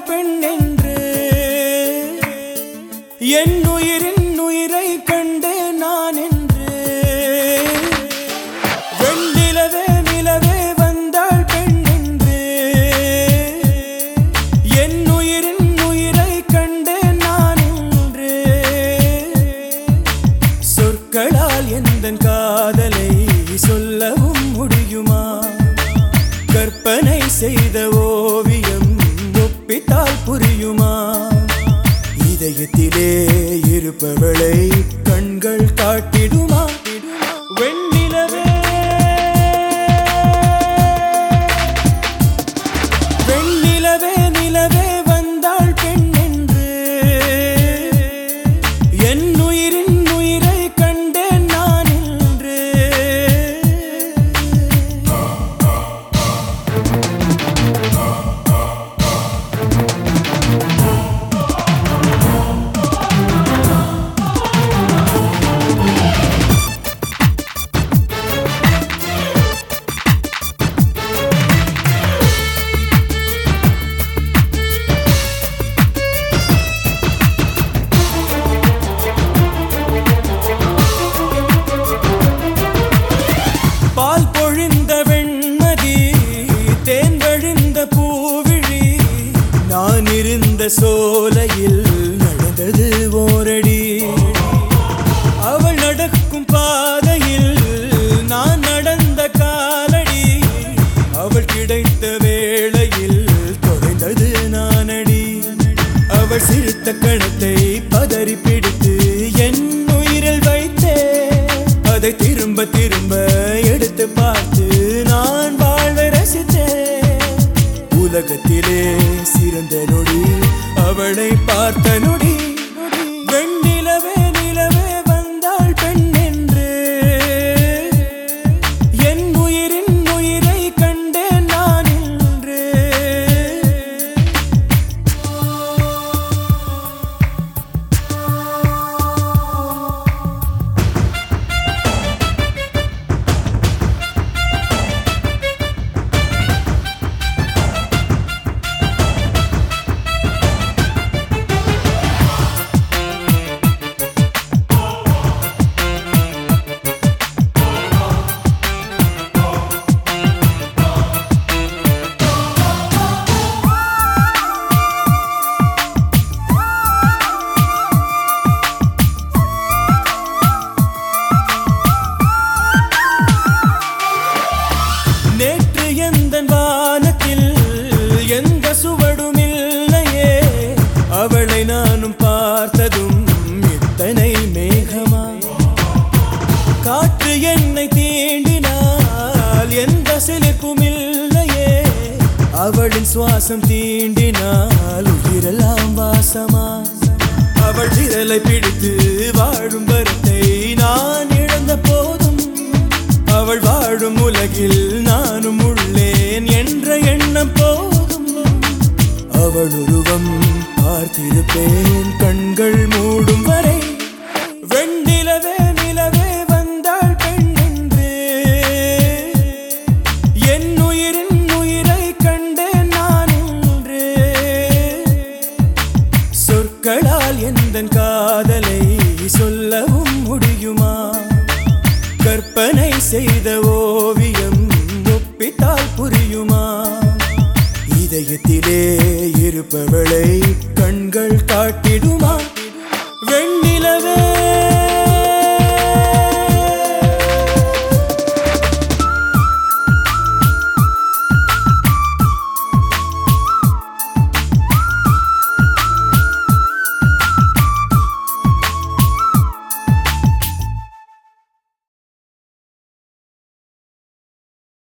பெண் என்று என் உயிரின் உயிரை கண்டே நான் என்று வெண்ணிலவே நிலவே வந்தாள் பெண் என்று என் உயிரின் உயிரை கண்டே நான் என்று சொற்களால் எந்த காதலை சொல்லவும் முடியுமா கற்பனை செய்த ஓவியம் ஒப்பித்தால் புரியுமா இதயத்திலே இருப்பவளை கண்கள் காட்டிடுமா வெண்ணிலவே வெண்ணிலவே நிலவே வந்தாள் பெண் என்று என் உயிரின் உயிரை கண்டேன் நான் என்று பால் பொழிந்த வெண்மதி தேன் வழிந்த பூவிழி நான் இருந்த சோலையில் நடந்தது ஓரடி அவள் நடக்கும் பாதையில் நான் நடந்த காலடி அவள் கிடைத்த வேளையில் தொலைந்தது நானடி அவள் சிறுத்த கணத்தை பதறி பிடித்து என் உயிரில் வைத்தே அதை திரும்ப திரும்ப எடுத்து பார்த்து நான் வாழ்வை ரசித்தேன் உலகத்திலே சிறந்த நொடி அவளை பார்த்த நொடி வெண்ணிலவே நிலவே வந்தாள் பெண் என்று என் உயிரின் உயிரை கண்டேன் நான் என்று நேற்று எந்த வானத்தில் எந்த சுவடும் இல்லையே அவளை நானும் பார்த்ததும் இத்தனை மேகமா காற்று என்னை தீண்டினால் எந்த சிலிர்ப்பும் இல்லையே அவளின் சுவாசம் தீண்டினால் உயிரெல்லாம் வாசமா அவள் விரலை பிடித்து வாழும் வரத்தை நான் இழந்த போதும் அவள் வாழும் உலகில் நானும் உள்ளேன் என்ற எண்ணம் போதும் அவள் உருவம் பார்த்திருப்பேன் கண்கள் மூடும் வரை வெண்ணிலவே நிலவே வந்தாள் பெண் என்று என் உயிரின் உயிரை கண்டேன் நான் என்று சொற்களால் எந்த காதலை சொல்லவும் முடியுமா கற்பனை செய்த ஓவியம் ஒப்பித்தால் புரியுமா இதயத்திலே இருப்பவளை கண்கள் காட்டிடுமா வெண்ணிலவே